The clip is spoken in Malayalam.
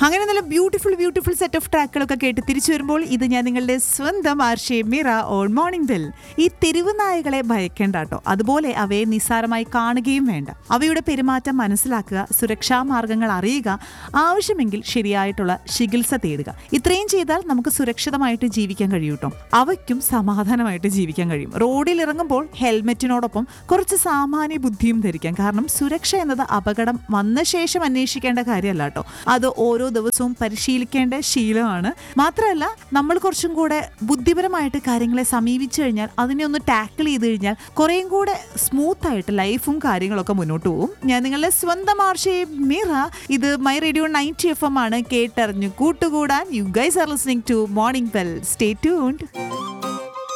അങ്ങനെ നല്ല ബ്യൂട്ടിഫുൾ ബ്യൂട്ടിഫുൾ സെറ്റ് ഓഫ് ട്രാക്കുകളൊക്കെ കേട്ട് തിരിച്ചു വരുമ്പോൾ ഇത് ഞാൻ നിങ്ങളുടെ സ്വന്തം Arsha Mira on morning bell ഈ തെരുവ് നായകളെ ഭയക്കേണ്ട കേട്ടോ അതുപോലെ അവയെ നിസ്സാരമായി കാണുകയും വേണ്ട അവയുടെ പെരുമാറ്റം മനസ്സിലാക്കുക സുരക്ഷാ മാർഗങ്ങൾ അറിയുക ആവശ്യമെങ്കിൽ ശരിയായിട്ടുള്ള ചികിത്സ തേടുക ഇത്രയും ചെയ്താൽ നമുക്ക് സുരക്ഷിതമായിട്ട് ജീവിക്കാൻ കഴിയും കേട്ടോ അവയ്ക്കും സമാധാനമായിട്ട് ജീവിക്കാൻ കഴിയും റോഡിൽ ഇറങ്ങുമ്പോൾ ഹെൽമെറ്റിനോടൊപ്പം കുറച്ച് സാമാന്യ ബുദ്ധിയും ധരിക്കാം കാരണം സുരക്ഷ എന്നത് അപകടം വന്ന ശേഷം അന്വേഷിക്കേണ്ട കാര്യമല്ല കേട്ടോ അത് ഓരോ ദിവസവും പരിശീലിക്കേണ്ട ശീലമാണ് മാത്രമല്ല നമ്മൾ കുറച്ചും കൂടെ ബുദ്ധിപരമായിട്ട് കാര്യങ്ങളെ സമീപിച്ചു കഴിഞ്ഞാൽ അതിനെ ഒന്ന് ടാക്കിൾ ചെയ്ത് കഴിഞ്ഞാൽ കുറേയും കൂടെ സ്മൂത്ത് ആയിട്ട് ലൈഫും കാര്യങ്ങളൊക്കെ മുന്നോട്ട് പോകും ഞാൻ നിങ്ങളുടെ സ്വന്തം ആർഷയെ മിറ ഇത് my radio ninety F M ആണ് കേട്ടറിഞ്ഞു കൂട്ടുകൂടാൻ you guys are listening to morning bell stay tuned